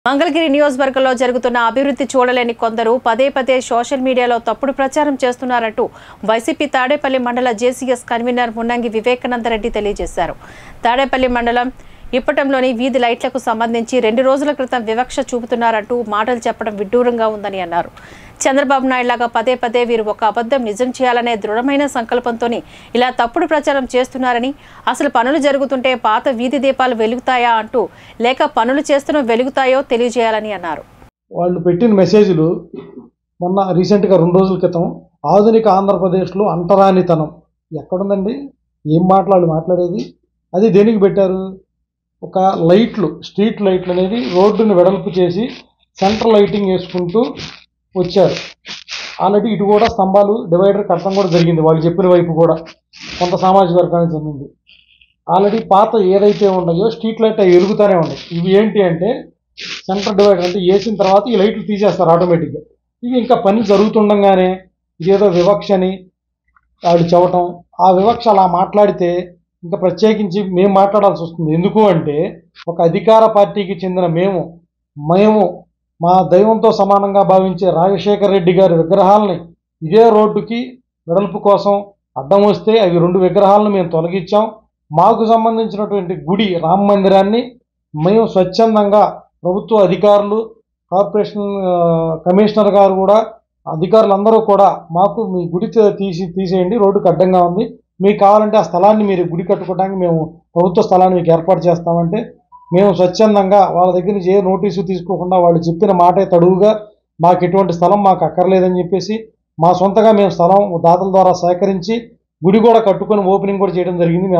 మంగళగిరి నియోజకవర్గంలో జరుగుతున్న అభివృద్ధి చూడలేని కొందరు పదే పదే సోషల్ మీడియాలో తప్పుడు ప్రచారం చేస్తున్నారంటూ వైసీపీ తాడేపల్లి మండల జేసీఎస్ కన్వీనర్ మున్నంగి వివేకానందరెడ్డి తెలియజేశారు తాడేపల్లి మండలం ఇప్పటంలోని వీధి లైట్లకు సంబంధించి రెండు రోజుల క్రితం వివక్ష చూపుతున్నారంటూ మాటలు చెప్పడం విడ్డూరంగా ఉందని అన్నారు చంద్రబాబు నాయుడు లాగా పదే పదే వీరు ఒక అబద్ధం నిజం చేయాలనే దృఢమైన సంకల్పంతోని ఇలా తప్పుడు ప్రచారం చేస్తున్నారని అసలు పనులు జరుగుతుంటే పాత వీధి దీపాలు వెలుగుతాయా అంటూ లేక పనులు చేస్తున్న వెలుగుతాయో తెలియజేయాలని అన్నారు వాళ్ళు పెట్టిన మెసేజ్లు మొన్న రీసెంట్గా రెండు రోజుల క్రితం ఆధునిక ఆంధ్రప్రదేశ్లో అంటరానితనం ఎక్కడుందండి ఏం మాట్లాడి మాట్లాడేది అది దేనికి పెట్టారు ఒక లైట్లు స్ట్రీట్ లైట్లు అనేది రోడ్డుని వెడల్పు చేసి సెంట్రల్ లైటింగ్ వేసుకుంటూ వచ్చారు ఆల్రెడీ ఇటు కూడా స్తంభాలు డివైడర్ కట్టడం కూడా జరిగింది వాళ్ళు చెప్పిన వైపు కూడా కొంత సామాజిక వర్గానికి చెందింది ఆల్రెడీ పాత ఏదైతే ఉన్నాయో స్ట్రీట్ లైట్ అవి వెలుగుతూనే ఉన్నాయి ఇవి ఏంటి అంటే సెంటర్ డివైడర్ అంటే వేసిన తర్వాత ఈ లైట్లు తీసేస్తారు ఆటోమేటిక్గా ఇవి ఇంకా పని జరుగుతుండగానే ఇదేదో వివక్ష అని ఆవిడ చెప్పటం ఆ వివక్ష అలా మాట్లాడితే ఇంకా ప్రత్యేకించి మేము మాట్లాడాల్సి వస్తుంది ఎందుకు అంటే ఒక అధికార పార్టీకి చెందిన మేము మేము మా దైవంతో సమానంగా భావించే రాజశేఖర రెడ్డి గారి విగ్రహాలని ఇదే రోడ్డుకి వెడల్పు కోసం అడ్డం వస్తే అవి రెండు విగ్రహాలను మేము తొలగించాం మాకు సంబంధించినటువంటి గుడి రామ మందిరాన్ని మేము స్వచ్ఛందంగా ప్రభుత్వ అధికారులు కార్పొరేషన్ ఆ, కమిషనర్ గారు కూడా అధికారులందరూ కూడా మాకు మీ గుడి తీ- తీసి తీసేయండి రోడ్డుకి అడ్డంగా ఉంది మీకు కావాలంటే ఆ స్థలాన్ని మీరు గుడి కట్టుకోవడానికి మేము ప్రభుత్వ స్థలాన్ని మీకు ఏర్పాటు చేస్తామంటే మేము స్వచ్ఛందంగా వాళ్ళ దగ్గర నుంచి ఏ నోటీసు తీసుకోకుండా వాళ్ళు చెప్పిన మాటే తడువుగా మాకు ఎటువంటి స్థలం మాకు అక్కర్లేదని చెప్పేసి మా సొంతగా మేము స్థలం దాతల ద్వారా సేకరించి గుడి కూడా కట్టుకొని ఓపెనింగ్ కూడా చేయడం జరిగింది